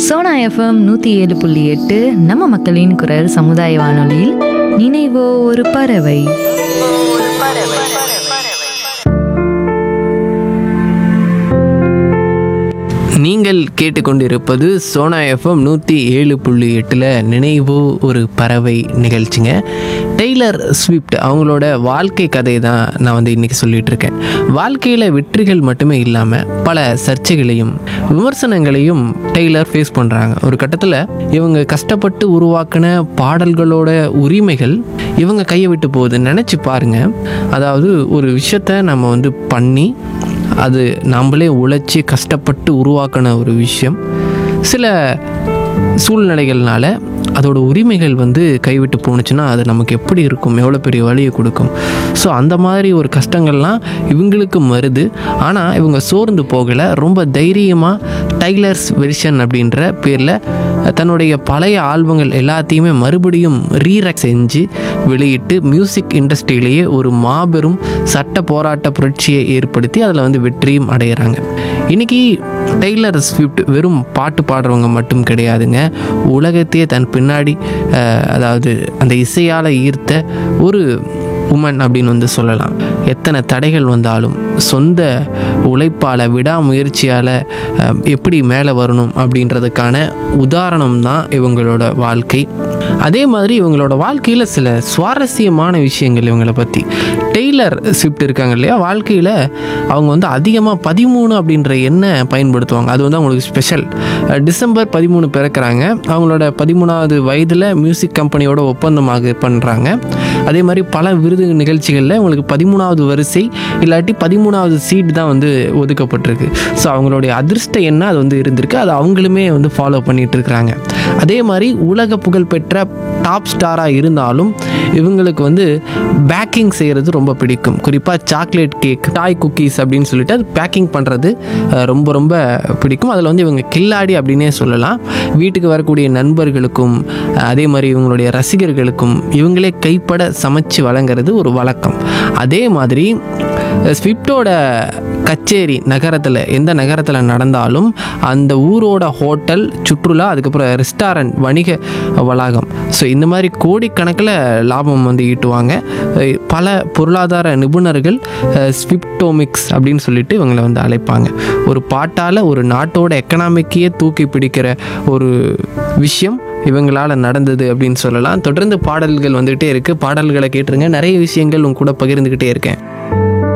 Sona FM நூற்றி ஏழு புள்ளி எட்டு நம்ம மக்களின் குரல் சமுதாய வானொலியில் நினைவோ ஒரு பறவை நீங்கள் கேட்டுக்கொண்டிருப்பது சோனா எஃப்எம் நூற்றி ஏழு புள்ளி எட்டில் நினைவு ஒரு பறவை நிகழ்ச்சிங்க டெய்லர் ஸ்விஃப்ட் அவங்களோட வாழ்க்கை கதை தான் நான் வந்து இன்றைக்கி சொல்லிட்டு இருக்கேன் வாழ்க்கையில் வெற்றிகள் மட்டுமே இல்லாமல் பல சர்ச்சைகளையும் விமர்சனங்களையும் டெய்லர் ஃபேஸ் பண்ணுறாங்க ஒரு கட்டத்தில் இவங்க கஷ்டப்பட்டு உருவாக்கின பாடல்களோட உரிமைகள் இவங்க கையை விட்டு போகுது நினச்சி பாருங்க அதாவது ஒரு விஷயத்த நம்ம வந்து பண்ணி அது நம்மளே உழைச்சி கஷ்டப்பட்டு உருவாக்கின ஒரு விஷயம் சில சூழ்நிலைகள்னால அதோட உரிமைகள் வந்து கைவிட்டு போணுச்சுன்னா அது நமக்கு எப்படி இருக்கும் எவ்வளோ பெரிய வழியை கொடுக்கும் ஸோ அந்த மாதிரி ஒரு கஷ்டங்கள்லாம் இவங்களுக்கும் வருது ஆனால் இவங்க சோர்ந்து போகலை ரொம்ப தைரியமாக டைலர்ஸ் வெர்ஷன் அப்படின்ற பேரில் தன்னுடைய பழைய ஆல்பங்கள் எல்லாத்தையுமே மறுபடியும் ரீரக் செஞ்சு வெளியிட்டு மியூசிக் இண்டஸ்ட்ரியிலேயே ஒரு மாபெரும் சட்ட போராட்ட புரட்சியை ஏற்படுத்தி அதில் வந்து வெற்றியும் அடைகிறாங்க இன்னைக்கு டெய்லர் ஸ்விஃப்ட் வெறும் பாட்டு பாடுறவங்க மட்டும் கிடையாதுங்க உலகத்தையே தன் பின்னாடி அஹ், அதாவது அந்த இசையால் ஈர்த்த ஒரு உமன் அப்படின்னு வந்து சொல்லலாம் எத்தனை தடைகள் வந்தாலும் சொந்த உழைப்பால் விடாமுயற்சியால் அஹ், எப்படி மேலே வரணும் அப்படின்றதுக்கான உதாரணம் தான் இவங்களோட வாழ்க்கை அதே மாதிரி இவங்களோட வாழ்க்கையில் சில சுவாரஸ்யமான விஷயங்கள் இவங்களை பற்றி டெய்லர் ஸ்விஃப்ட் இருக்காங்க இல்லையா வாழ்க்கையில் அவங்க வந்து அதிகமாக பதிமூணு அப்படின்ற எண்ணை பயன்படுத்துவாங்க அது வந்து அவங்களுக்கு ஸ்பெஷல் டிசம்பர் பதிமூணு பிறக்கிறாங்க அவங்களோட பதிமூணாவது வயதில் மியூசிக் கம்பெனியோட ஒப்பந்தமாக பண்ணுறாங்க அதே மாதிரி பல விருது நிகழ்ச்சிகளில் அவங்களுக்கு பதிமூணாவது வரிசை இல்லாட்டி பதிமூணாவது சீட் தான் வந்து ஒதுக்கப்பட்டிருக்கு ஸோ அவங்களுடைய அதிர்ஷ்ட எண்ணம் அது வந்து இருந்திருக்கு அது அவங்களுமே வந்து ஃபாலோ பண்ணிட்டு இருக்கிறாங்க அதே மாதிரி உலக புகழ்பெற்ற டாப் ஸ்டாராக இருந்தாலும் இவங்களுக்கு வந்து பேக்கிங் செய்கிறது ரொம்ப பிடிக்கும் குறிப்பாக சாக்லேட் கேக் டாய் குக்கீஸ் அப்படின்னு சொல்லிட்டு அது பேக்கிங் பண்ணுறது ரொம்ப ரொம்ப பிடிக்கும் அதில் வந்து இவங்க கில்லாடி அப்படின்னே சொல்லலாம் வீட்டுக்கு வரக்கூடிய நண்பர்களுக்கும் அஹ், அதே மாதிரி இவங்களுடைய ரசிகர்களுக்கும் இவங்களே கைப்பட சமைச்சு வழங்குறது ஒரு வழக்கம் அதே மாதிரி ஸ்விஃப்டோட கச்சேரி நகரத்தில் எந்த நகரத்தில் நடந்தாலும் அந்த ஊரோட ஹோட்டல் சுற்றுலா அதுக்கப்புறம் ரெஸ்டாரண்ட் வணிக வளாகம் ஸோ இந்த மாதிரி கோடிக்கணக்கில் லாபம் வந்து ஈட்டுவாங்க அஹ் பல பொருளாதார நிபுணர்கள் ஸ்விப்டோமிக்ஸ் அப்படின்னு சொல்லிட்டு இவங்களை வந்து அழைப்பாங்க ஒரு பாட்டால் ஒரு நாட்டோட எக்கனாமிக்கையே தூக்கி பிடிக்கிற ஒரு விஷயம் இவங்களால் நடந்தது அப்படின்னு சொல்லலாம் தொடர்ந்து பாடல்கள் வந்துகிட்டே இருக்குது பாடல்களை கேட்டுருங்க நிறைய விஷயங்கள் உங்க கூட பகிர்ந்துக்கிட்டே இருக்கேன்